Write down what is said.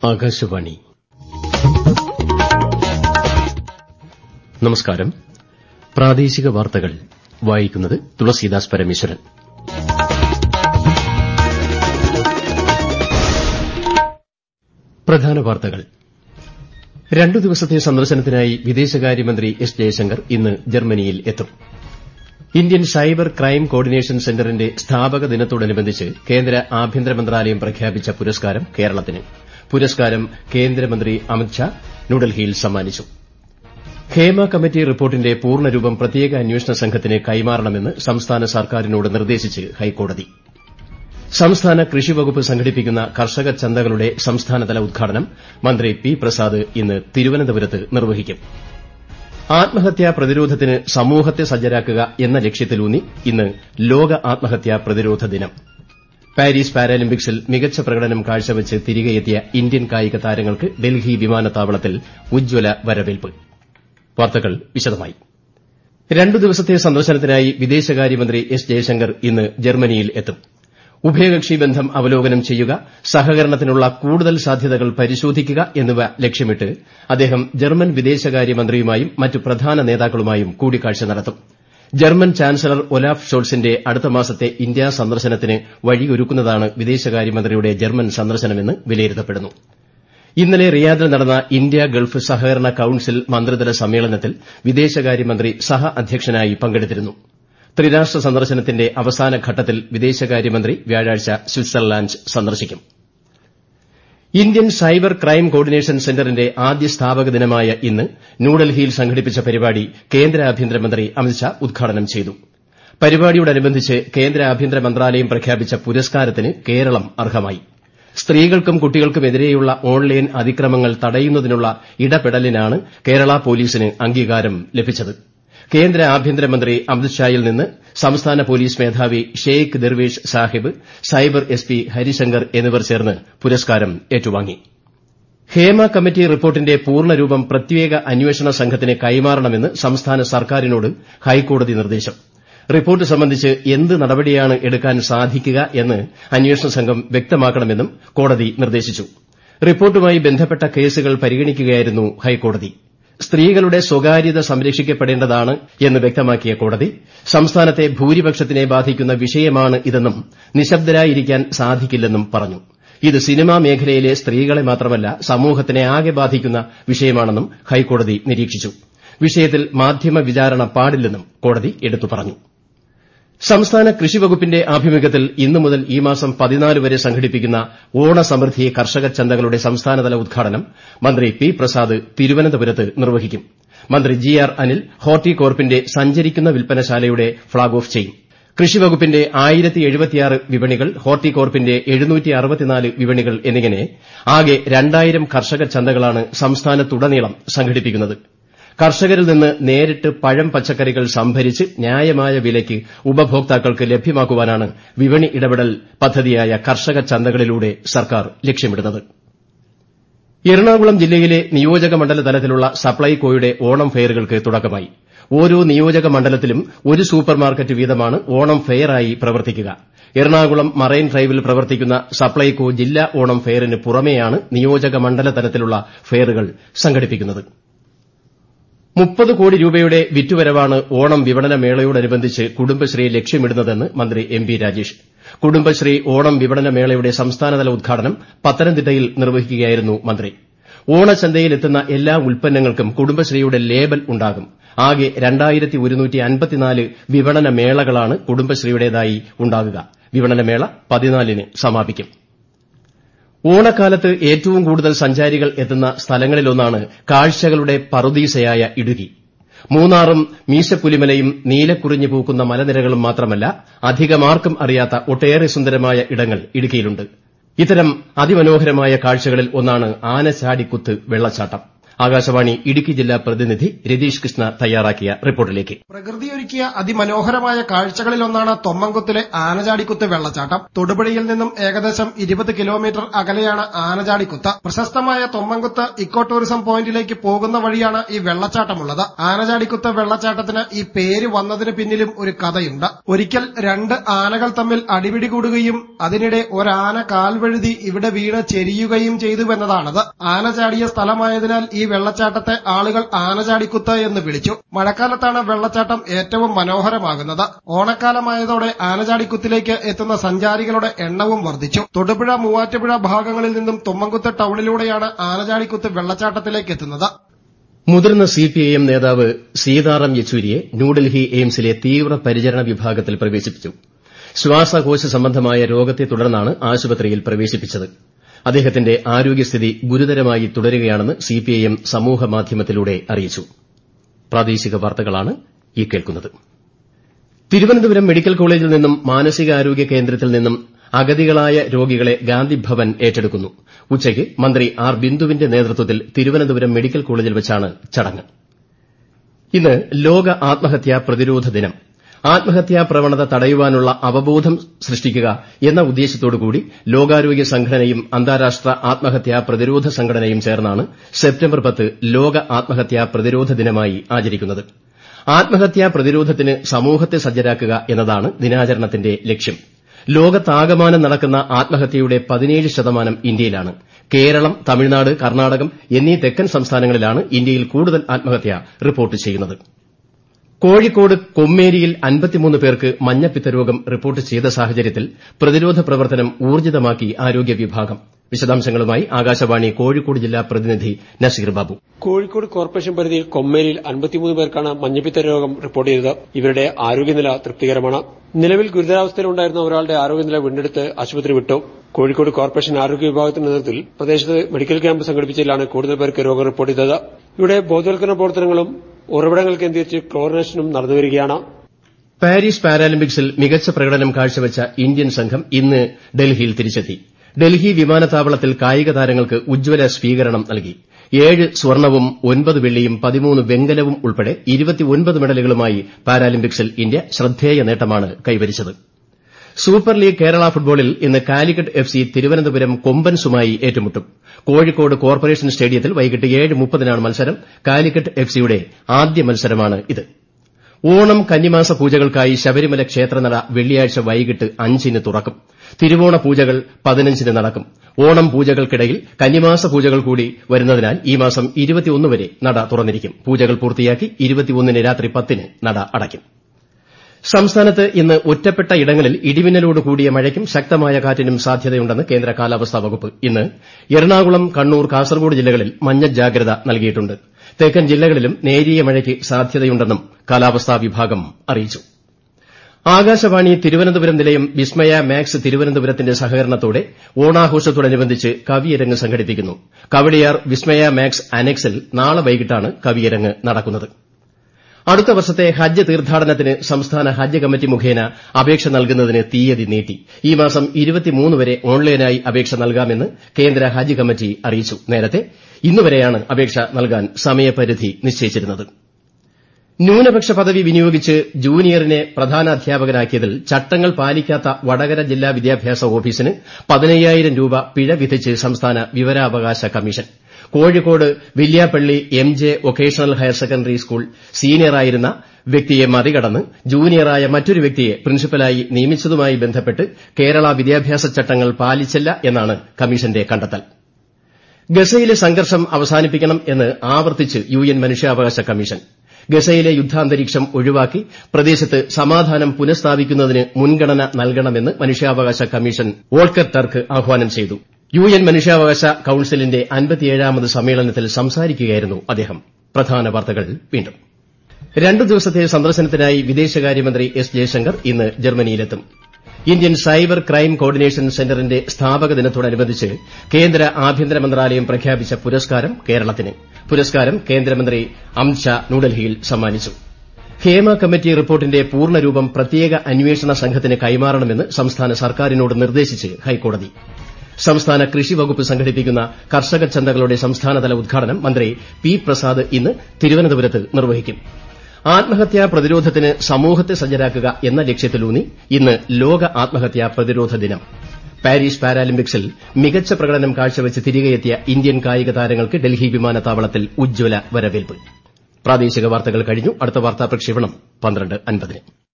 ആകാശവാണി നമസ്കാരം പ്രാദേശിക വാർത്തകൾ വായിക്കുന്നത് തുളസീദാസ് പരമേശ്വരൻ പ്രധാന വാർത്തകൾ രണ്ടു ദിവസത്തെ സന്ദർശനത്തിനായി വിദേശകാര്യമന്ത്രി എസ് ജയശങ്കർ ഇന്ന് ജർമ്മനിയിൽ എത്തും ഇന്ത്യൻ സൈബർ ക്രൈം കോർഡിനേഷൻ സെന്ററിന്റെ സ്ഥാപക ദിനത്തോടനുബന്ധിച്ച് കേന്ദ്ര ആഭ്യന്തര മന്ത്രാലയം പ്രഖ്യാപിച്ച പുരസ്കാരം കേരളത്തിന് പുരസ്കാരം കേന്ദ്രമന്ത്രി അമിത്ഷാ ന്യൂഡൽഹിയിൽ സമ്മാനിച്ചു ഹേമ കമ്മിറ്റി റിപ്പോർട്ടിന്റെ പൂർണ്ണരൂപം പ്രത്യേക അന്വേഷണ സംഘത്തിന് കൈമാറണമെന്ന് സംസ്ഥാന സർക്കാരിനോട് നിർദ്ദേശിച്ച് ഹൈക്കോടതി സംസ്ഥാന കൃഷിവകുപ്പ് സംഘടിപ്പിക്കുന്ന കർഷക ചന്തകളുടെ സംസ്ഥാനതല ഉദ്ഘാടനം മന്ത്രി പി പ്രസാദ് ഇന്ന് തിരുവനന്തപുരത്ത് നിർവഹിക്കും ആത്മഹത്യാ പ്രതിരോധത്തിന് സമൂഹത്തെ സജ്ജരാക്കുക എന്ന ലക്ഷ്യത്തിലൂന്നി ഇന്ന് ലോക ആത്മഹത്യാ പ്രതിരോധ ദിനം പാരീസ് പാരാലിമ്പിക്സിൽ മികച്ച പ്രകടനം കാഴ്ചവച്ച് തിരികെയെത്തിയ ഇന്ത്യൻ കായിക താരങ്ങൾക്ക് ഡൽഹി വിമാനത്താവളത്തിൽ ഉജ്ജ്വല വരവേൽപ്പ് വാർത്തകൾ വിശദമായി രണ്ടു ദിവസത്തെ സന്ദർശനത്തിനായി വിദേശകാര്യമന്ത്രി എസ് ജയശങ്കർ ഇന്ന് ജർമ്മനിയിൽ എത്തും ഉഭയകക്ഷി ബന്ധം അവലോകനം ചെയ്യുക സഹകരണത്തിനുള്ള കൂടുതൽ സാധ്യതകൾ പരിശോധിക്കുക എന്നിവ ലക്ഷ്യമിട്ട് അദ്ദേഹം ജർമ്മൻ വിദേശകാര്യമന്ത്രിയുമായും മറ്റ് പ്രധാന നേതാക്കളുമായും കൂടിക്കാഴ്ച നടത്തും ജർമ്മൻ ചാൻസലർ ഒലാഫ് ഷോൾസിന്റെ അടുത്ത മാസത്തെ ഇന്ത്യാ സന്ദർശനത്തിന് വഴിയൊരുക്കുന്നതാണ് വിദേശകാര്യമന്ത്രിയുടെ ജർമ്മൻ സന്ദർശനമെന്ന് വിലയിരുത്തപ്പെടുന്നു ഇന്നലെ റിയാദിൽ നടന്ന ഇന്ത്യ ഗൾഫ് സഹകരണ കൌൺസിൽ മന്ത്രിതല സമ്മേളനത്തിൽ വിദേശകാര്യമന്ത്രി സഹ അധ്യക്ഷനായി പങ്കെടുത്തിരുന്നു ത്രിരാഷ്ട്ര സന്ദർശനത്തിന്റെ അവസാന ഘട്ടത്തിൽ വിദേശകാര്യമന്ത്രി വ്യാഴാഴ്ച സ്വിറ്റ്സർലാന്റ് സന്ദർശിക്കും ഇന്ത്യൻ സൈബർ ക്രൈം കോർഡിനേഷൻ സെന്ററിന്റെ ആദ്യ സ്ഥാപക ദിനമായ ഇന്ന് ന്യൂഡൽഹിയിൽ സംഘടിപ്പിച്ച പരിപാടി കേന്ദ്ര ആഭ്യന്തരമന്ത്രി അമിത്ഷാ ഉദ്ഘാടനം ചെയ്തു പരിപാടിയോടനുബന്ധിച്ച് കേന്ദ്ര ആഭ്യന്തര മന്ത്രാലയം പ്രഖ്യാപിച്ച പുരസ്കാരത്തിന് കേരളം അർഹമായി സ്ത്രീകൾക്കും കുട്ടികൾക്കുമെതിരെയുള്ള ഓൺലൈൻ അതിക്രമങ്ങൾ തടയുന്നതിനുള്ള ഇടപെടലിനാണ് കേരള പോലീസിന് അംഗീകാരം ലഭിച്ചത് കേന്ദ്ര ആഭ്യന്തരമന്ത്രി അമിത്ഷായിൽ നിന്ന് സംസ്ഥാന പോലീസ് മേധാവി Sheikh Darvesh Saheb cyber S P Harishankar എന്നിവർ ചേർന്ന് പുരസ്കാരം ഏറ്റുവാങ്ങി ഹേമ കമ്മിറ്റി റിപ്പോർട്ടിന്റെ പൂർണ്ണരൂപം പ്രത്യേക അന്വേഷണ സംഘത്തിന് കൈമാറണമെന്ന് സംസ്ഥാന സർക്കാരിനോട് ഹൈക്കോടതി നിർദ്ദേശം റിപ്പോർട്ട് സംബന്ധിച്ച് എന്ത് നടപടിയാണ് എടുക്കാൻ സാധിക്കുക എന്ന് അന്വേഷണ സംഘം വ്യക്തമാക്കണമെന്നും കോടതി നിർദ്ദേശിച്ചു റിപ്പോർട്ടുമായി ബന്ധപ്പെട്ട കേസുകൾ പരിഗണിക്കുകയായിരുന്നു ഹൈക്കോടതി സ്ത്രീകളുടെ സ്വകാര്യത സംരക്ഷിക്കപ്പെടേണ്ടതാണ് എന്ന് വ്യക്തമാക്കിയ കോടതി സംസ്ഥാനത്തെ ഭൂരിപക്ഷത്തിനെ ബാധിക്കുന്ന വിഷയമാണ് ഇതെന്നും നിശബ്ദരായിരിക്കാൻ സാധിക്കില്ലെന്നും പറഞ്ഞു ഇത് സിനിമാ മേഖലയിലെ സ്ത്രീകളെ മാത്രമല്ല സമൂഹത്തിനെ ആകെ ബാധിക്കുന്ന വിഷയമാണെന്നും ഹൈക്കോടതി നിരീക്ഷിച്ചു വിഷയത്തിൽ മാധ്യമ വിചാരണ പാടില്ലെന്നും കോടതി എടുത്തു പറഞ്ഞു സംസ്ഥാന കൃഷിവകുപ്പിന്റെ ആഭിമുഖ്യത്തിൽ ഇന്നു മുതൽ ഈ മാസം പതിനാല് വരെ സംഘടിപ്പിക്കുന്ന ഓണസമൃദ്ധി കർഷക ചന്തകളുടെ സംസ്ഥാനതല ഉദ്ഘാടനം മന്ത്രി പി പ്രസാദ് തിരുവനന്തപുരത്ത് നിർവഹിക്കും മന്ത്രി ജി ആർ അനിൽ ഹോർട്ടികോർപ്പിന്റെ സഞ്ചരിക്കുന്ന വിൽപ്പനശാലയുടെ ഫ്ളാഗ് ഓഫ് ചെയ്യും കൃഷിവകുപ്പിന്റെ വിപണികൾ ഹോർട്ടികോർപ്പിന്റെ വിപണികൾ എന്നിങ്ങനെ ആകെ രണ്ടായിരം കർഷക ചന്തകളാണ് സംസ്ഥാനത്തുടനീളം സംഘടിപ്പിക്കുന്നത് കർഷകരിൽ നിന്ന് നേരിട്ട് പഴം പച്ചക്കറികൾ സംഭരിച്ച് ന്യായമായ വിലയ്ക്ക് ഉപഭോക്താക്കൾക്ക് ലഭ്യമാക്കുവാനാണ് വിപണി ഇടപെടൽ പദ്ധതിയായ കർഷക ചന്തകളിലൂടെ സർക്കാർ ലക്ഷ്യമിടുന്നത് എറണാകുളം ജില്ലയിലെ നിയോജക മണ്ഡല തലത്തിലുള്ള സപ്ലൈകോയുടെ ഓണം ഫെയറുകൾക്ക് തുടക്കമായി ഓരോ നിയോജക മണ്ഡലത്തിലും ഒരു സൂപ്പർ മാർക്കറ്റ് വീതമാണ് ഓണം ഫെയറായി പ്രവർത്തിക്കുക എറണാകുളം മറൈൻ ഡ്രൈവിൽ പ്രവർത്തിക്കുന്ന സപ്ലൈകോ ജില്ലാ ഓണം ഫെയറിന് പുറമെയാണ് നിയോജക മണ്ഡല തലത്തിലുള്ള ഫെയറുകൾ സംഘടിപ്പിക്കുന്നത് മുപ്പത് കോടി രൂപയുടെ വിറ്റുവരവാണ് ഓണം വിപണന മേളയോടനുബന്ധിച്ച് കുടുംബശ്രീ ലക്ഷ്യമിടുന്നതെന്ന് മന്ത്രി എം പി രാജേഷ് കുടുംബശ്രീ ഓണം വിപണന മേളയുടെ സംസ്ഥാനതല ഉദ്ഘാടനം പത്തനംതിട്ടയിൽ നിർവഹിക്കുകയായിരുന്നു മന്ത്രി ഓണച്ചന്തയിലെത്തുന്ന എല്ലാ ഉൽപ്പന്നങ്ങൾക്കും കുടുംബശ്രീയുടെ ലേബൽ ഉണ്ടാകും ആകെ വിപണന മേളകളാണ് കുടുംബശ്രീയുടേതായി ഉണ്ടാകുക വിപണനമേള പതിനാലിന് സമാപിക്കും ഓണക്കാലത്ത് ഏറ്റവും കൂടുതൽ സഞ്ചാരികൾ എത്തുന്ന സ്ഥലങ്ങളിലൊന്നാണ് കാഴ്ചകളുടെ പറുദീസയായ ഇടുക്കി മൂന്നാറും മീശപ്പുലിമലയും നീലക്കുറിഞ്ഞു പൂക്കുന്ന മലനിരകളും മാത്രമല്ല അധികമാർക്കും അറിയാത്ത ഒട്ടേറെ സുന്ദരമായ ഇടങ്ങൾ ഇടുക്കിയിലുണ്ട് ഇത്തരം അതിമനോഹരമായ കാഴ്ചകളിൽ ഒന്നാണ് ആനച്ചാടിക്കുത്ത് വെള്ളച്ചാട്ടം ആകാശവാണി ഇടുക്കി ജില്ലാ പ്രതിനിധി രതീഷ് കൃഷ്ണ തയ്യാറാക്കിയ റിപ്പോർട്ടിലേക്ക് പ്രകൃതിയൊരുക്കിയ അതിമനോഹരമായ കാഴ്ചകളിലൊന്നാണ് തൊമ്മൻകുത്തിലെ ആനചാടിക്കുത്ത് വെള്ളച്ചാട്ടം തൊടുപുഴയിൽ നിന്നും ഏകദേശം ഇരുപത് കിലോമീറ്റർ അകലെയാണ് ആനചാടിക്കുത്ത് പ്രശസ്തമായ തൊമ്മൻകുത്ത് ഇക്കോ ടൂറിസം പോയിന്റിലേക്ക് പോകുന്ന വഴിയാണ് ഈ വെള്ളച്ചാട്ടമുള്ളത് ആനചാടിക്കുത്ത് വെള്ളച്ചാട്ടത്തിന് ഈ പേര് വന്നതിന് പിന്നിലും ഒരു കഥയുണ്ട് ഒരിക്കൽ രണ്ട് ആനകൾ തമ്മിൽ അടിപിടി കൂടുകയും അതിനിടെ ഒരാന കാൽവഴുതി ഇവിടെ വീണ് ചെരിയുകയും ചെയ്തുവെന്നതാണത് ആന ചാടിയ സ്ഥലമായതിനാൽ ഈ വെള്ളച്ചാട്ടത്തെ ആളുകൾ ആനചാടിക്കുത്ത് എന്ന് വിളിച്ചു മഴക്കാലത്താണ് വെള്ളച്ചാട്ടം ഏറ്റവും മനോഹരമാകുന്നത് ഓണക്കാലമായതോടെ ആനചാടിക്കുത്തിലേക്ക് എത്തുന്ന സഞ്ചാരികളുടെ എണ്ണവും വർദ്ധിച്ചു തൊടുപുഴ മൂവാറ്റുപുഴ ഭാഗങ്ങളിൽ നിന്നും തുമ്മൻകുത്ത് ടൌണിലൂടെയാണ് ആനചാടിക്കുത്ത് വെള്ളച്ചാട്ടത്തിലേക്ക് എത്തുന്നത് മുതിർന്ന സിപിഐഎം നേതാവ് സീതാറാം യെച്ചൂരിയെ ന്യൂഡൽഹി എയിംസിലെ തീവ്രപരിചരണ വിഭാഗത്തിൽ പ്രവേശിപ്പിച്ചു ശ്വാസകോശ സംബന്ധമായ രോഗത്തെ തുടർന്നാണ് ആശുപത്രിയിൽ പ്രവേശിപ്പിച്ചത് അദ്ദേഹത്തിന്റെ ആരോഗ്യസ്ഥിതി ഗുരുതരമായി തുടരുകയാണെന്ന് സിപിഐഎം സമൂഹമാധ്യമത്തിലൂടെ അറിയിച്ചു പ്രാദേശിക വാർത്തകളാണ് ഈ കേൾക്കുന്നത് തിരുവനന്തപുരം മെഡിക്കൽ കോളേജിൽ നിന്നും മാനസികാരോഗ്യ കേന്ദ്രത്തിൽ നിന്നും അഗതികളായ രോഗികളെ ഗാന്ധിഭവൻ ഏറ്റെടുക്കുന്നു ഉച്ചയ്ക്ക് മന്ത്രി ആർ ബിന്ദുവിന്റെ നേതൃത്വത്തിൽ തിരുവനന്തപുരം മെഡിക്കൽ കോളേജിൽ വെച്ചാണ് ചടങ്ങ് ഇന്ന് ലോക ആത്മഹത്യാ പ്രതിരോധ ദിനം ആത്മഹത്യാ പ്രവണത തടയുവാനുള്ള അവബോധം സൃഷ്ടിക്കുക എന്ന ഉദ്ദേശത്തോടുകൂടി ലോകാരോഗ്യ സംഘടനയും അന്താരാഷ്ട്ര ആത്മഹത്യാ പ്രതിരോധ സംഘടനയും ചേർന്നാണ് സെപ്റ്റംബർ പത്ത് ലോക ആത്മഹത്യാ പ്രതിരോധ ദിനമായി ആചരിക്കുന്നത് ആത്മഹത്യാ പ്രതിരോധത്തിന് സമൂഹത്തെ സജ്ജരാക്കുക എന്നതാണ് ദിനാചരണത്തിന്റെ ലക്ഷ്യം ലോകത്താകമാനം നടക്കുന്ന ആത്മഹത്യയുടെ പതിനേഴ് ശതമാനം ഇന്ത്യയിലാണ് കേരളം തമിഴ്നാട് കർണാടകം എന്നീ തെക്കൻ സംസ്ഥാനങ്ങളിലാണ് ഇന്ത്യയിൽ കൂടുതൽ ആത്മഹത്യ റിപ്പോർട്ട് ചെയ്യുന്നത് കോഴിക്കോട് കൊമ്മേരിയിൽ അൻപത്തിമൂന്ന് പേർക്ക് മഞ്ഞപ്പിത്ത രോഗം റിപ്പോർട്ട് ചെയ്ത സാഹചര്യത്തിൽ പ്രതിരോധ പ്രവർത്തനം ഊർജിതമാക്കി ആരോഗ്യ വിഭാഗം വിശദാംശങ്ങളുമായി ആകാശവാണി കോഴിക്കോട് ജില്ലാ പ്രതിനിധി നസീർ ബാബു കോഴിക്കോട് കോർപ്പറേഷൻ പരിധിയിൽ കൊമ്മേലിയിൽ അൻപത്തിമൂന്ന് പേർക്കാണ് മഞ്ഞപ്പിത്ത രോഗം റിപ്പോർട്ട് ചെയ്തത് ഇവരുടെ ആരോഗ്യനില തൃപ്തികരമാണ് നിലവിൽ ഗുരുതരാവസ്ഥയിലുണ്ടായിരുന്ന ഒരാളുടെ ആരോഗ്യനില വീണ്ടെടുത്ത് ആശുപത്രി വിട്ടു കോഴിക്കോട് കോർപ്പറേഷൻ ആരോഗ്യ വിഭാഗത്തിന്റെ നേതൃത്വത്തിൽ പ്രദേശത്ത് മെഡിക്കൽ ക്യാമ്പ് സംഘടിപ്പിച്ചതിലാണ് കൂടുതൽ പേർക്ക് രോഗം റിപ്പോർട്ട് ചെയ്തത് ഇവിടെ ബോധവൽക്കരണ പ്രവർത്തനങ്ങളും ഉറവിടങ്ങൾ കേന്ദ്രീകരിച്ച് ക്ലോറിനേഷനും നടന്നുവരികയാണ് പാരീസ് പാരാലിമ്പിക്സിൽ മികച്ച പ്രകടനം കാഴ്ചവെച്ച ഇന്ത്യൻ സംഘം ഇന്ന് ഡൽഹിയിൽ തിരിച്ചെത്തി ഡൽഹി വിമാനത്താവളത്തിൽ കായിക താരങ്ങൾക്ക് ഉജ്ജ്വല സ്വീകരണം നൽകി ഏഴ് സ്വർണവും ഒൻപത് വെള്ളിയും പതിമൂന്ന് വെങ്കലവും ഉൾപ്പെടെ ഇരുപത്തിയൊൻപത് മെഡലുകളുമായി പാരാലിമ്പിക്സിൽ ഇന്ത്യ ശ്രദ്ധേയ നേട്ടമാണ് കൈവരിച്ചത് സൂപ്പർ ലീഗ് കേരള ഫുട്ബോളിൽ ഇന്ന് കാലിക്കറ്റ് എഫ് സി തിരുവനന്തപുരം കൊമ്പൻസുമായി ഏറ്റുമുട്ടും കോഴിക്കോട് കോർപ്പറേഷൻ സ്റ്റേഡിയത്തിൽ വൈകിട്ട് ഏഴ് മുപ്പതിനാണ് മത്സരം കാലിക്കറ്റ് എഫ് സിയുടെ ആദ്യ മത്സരമാണ് ഇത് ഓണം കന്നിമാസ പൂജകൾക്കായി ശബരിമല ക്ഷേത്രനട വെള്ളിയാഴ്ച വൈകിട്ട് അഞ്ചിന് തുറക്കും തിരുവോണ പൂജകൾ പതിനഞ്ചിന് നടക്കും ഓണം പൂജകൾക്കിടയിൽ കന്നിമാസ പൂജകൾ കൂടി വരുന്നതിനാൽ ഈ മാസം ഇരുപത്തിയൊന്ന് വരെ നട തുറന്നിരിക്കും പൂജകൾ പൂർത്തിയാക്കി ഇരുപത്തിയൊന്നിന് രാത്രി പത്തിന് നട അടയ്ക്കും സംസ്ഥാനത്ത് ഇന്ന് ഒറ്റപ്പെട്ട ഇടങ്ങളിൽ ഇടിമിന്നലോട് കൂടിയ മഴയ്ക്കും ശക്തമായ കാറ്റിനും സാധ്യതയുണ്ടെന്ന് കേന്ദ്ര കാലാവസ്ഥാ വകുപ്പ് ഇന്ന് എറണാകുളം കണ്ണൂർ കാസർഗോഡ് ജില്ലകളിൽ മഞ്ഞ ജാഗ്രത നൽകിയിട്ടുണ്ട് തെക്കൻ ജില്ലകളിലും നേരിയ മഴയ്ക്ക് സാധ്യതയുണ്ടെന്നും കാലാവസ്ഥാ വിഭാഗം അറിയിച്ചു ആകാശവാണി തിരുവനന്തപുരം നിലയം വിസ്മയ മാക്സ് തിരുവനന്തപുരത്തിന്റെ സഹകരണത്തോടെ ഓണാഘോഷത്തോടനുബന്ധിച്ച് കവിയരങ്ങ് സംഘടിപ്പിക്കുന്നു കവടിയാർ വിസ്മയ മാക്സ് അനക്സിൽ നാളെ വൈകിട്ടാണ് കവിയരങ്ങ് നടക്കുന്നത് അടുത്ത വർഷത്തെ ഹജ്ജ് തീർത്ഥാടനത്തിന് സംസ്ഥാന ഹജ്ജ് കമ്മിറ്റി മുഖേന അപേക്ഷ നൽകുന്നതിന് തീയതി നീട്ടി ഈ മാസം വരെ ഓൺലൈനായി അപേക്ഷ നൽകാമെന്ന് കേന്ദ്ര ഹജ്ജ് കമ്മിറ്റി അറിയിച്ചു നേരത്തെ ഇന്നുവരെയാണ് അപേക്ഷ നൽകാൻ സമയപരിധി നിശ്ചയിച്ചിരുന്നത് ന്യൂനപക്ഷ പദവി വിനിയോഗിച്ച് ജൂനിയറിനെ പ്രധാനാധ്യാപകനാക്കിയതിൽ ചട്ടങ്ങൾ പാലിക്കാത്ത വടകര ജില്ലാ വിദ്യാഭ്യാസ ഓഫീസിന് പതിനയ്യായിരം രൂപ പിഴ വിധിച്ച് സംസ്ഥാന വിവരാവകാശ commission Kozhikode Villiappally M J vocational higher secondary school സീനിയറായിരുന്ന വ്യക്തിയെ മറികടന്ന് ജൂനിയറായ മറ്റൊരു വ്യക്തിയെ പ്രിൻസിപ്പലായി നിയമിച്ചതുമായി ബന്ധപ്പെട്ട് കേരള വിദ്യാഭ്യാസ ചട്ടങ്ങൾ പാലിച്ചില്ല എന്നാണ് കമ്മീഷന്റെ കണ്ടെത്തൽ ഗസയിലെ സംഘർഷം അവസാനിപ്പിക്കണം എന്ന് ആവർത്തിച്ച് യു എൻ മനുഷ്യാവകാശ കമ്മീഷൻ ഗസയിലെ യുദ്ധാന്തരീക്ഷം ഒഴിവാക്കി പ്രദേശത്ത് സമാധാനം പുനഃസ്ഥാപിക്കുന്നതിന് മുൻഗണന നൽകണമെന്ന് മനുഷ്യാവകാശ കമ്മീഷൻ വോൾക്കർ ടർക്ക് ആഹ്വാനം ചെയ്തു യു എൻ മനുഷ്യാവകാശ കൌൺസിലിന്റെ അൻപത്തിയേഴാമത് സമ്മേളനത്തിൽ സംസാരിക്കുകയായിരുന്നു അദ്ദേഹം പ്രധാന വാർത്തകൾ വീണ്ടും രണ്ടു ദിവസത്തെ സന്ദർശനത്തിനായി വിദേശകാര്യമന്ത്രി എസ് ജയശങ്കർ ഇന്ന് ജർമ്മനിയിലെത്തും ഇന്ത്യൻ സൈബർ ക്രൈം കോർഡിനേഷൻ സെന്ററിന്റെ സ്ഥാപക ദിനത്തോടനുബന്ധിച്ച് കേന്ദ്ര ആഭ്യന്തര മന്ത്രാലയം പ്രഖ്യാപിച്ച പുരസ്കാരം കേരളത്തിന് പുരസ്കാരം കേന്ദ്രമന്ത്രി അമിത് ഷാ ന്യൂഡൽഹിയിൽ സമ്മാനിച്ചു ഹേമ കമ്മിറ്റി റിപ്പോർട്ടിന്റെ പൂർണ്ണരൂപം പ്രത്യേക അന്വേഷണ സംഘത്തിന് കൈമാറണമെന്ന് സംസ്ഥാന സർക്കാരിനോട് നിർദ്ദേശിച്ച് ഹൈക്കോടതി സംസ്ഥാന കൃഷി വകുപ്പ് സംഘടിപ്പിക്കുന്ന കർഷക ചന്തകളുടെ സംസ്ഥാനതല ഉദ്ഘാടനം മന്ത്രി പി പ്രസാദ് ഇന്ന് തിരുവനന്തപുരത്ത് നിർവഹിക്കും ആത്മഹത്യാ പ്രതിരോധത്തിന് സമൂഹത്തെ സജ്ജരാക്കുക എന്ന ലക്ഷ്യത്തിലൂന്നി ഇന്ന് ലോക ആത്മഹത്യാ പ്രതിരോധ ദിനം പാരീസ് പാരാലിമ്പിക്സിൽ മികച്ച പ്രകടനം കാഴ്ചവെച്ച് തിരികെയെത്തിയ ഇന്ത്യൻ കായിക താരങ്ങൾക്ക് ഡൽഹി വിമാനത്താവളത്തിൽ ഉജ്ജ്വല വരവേൽപ്പ് പ്രാദേശിക വാർത്തകൾ കഴിഞ്ഞു അടുത്ത വാർത്താ പ്രക്ഷേപണം പന്ത്രണ്ട് അൻപതിന്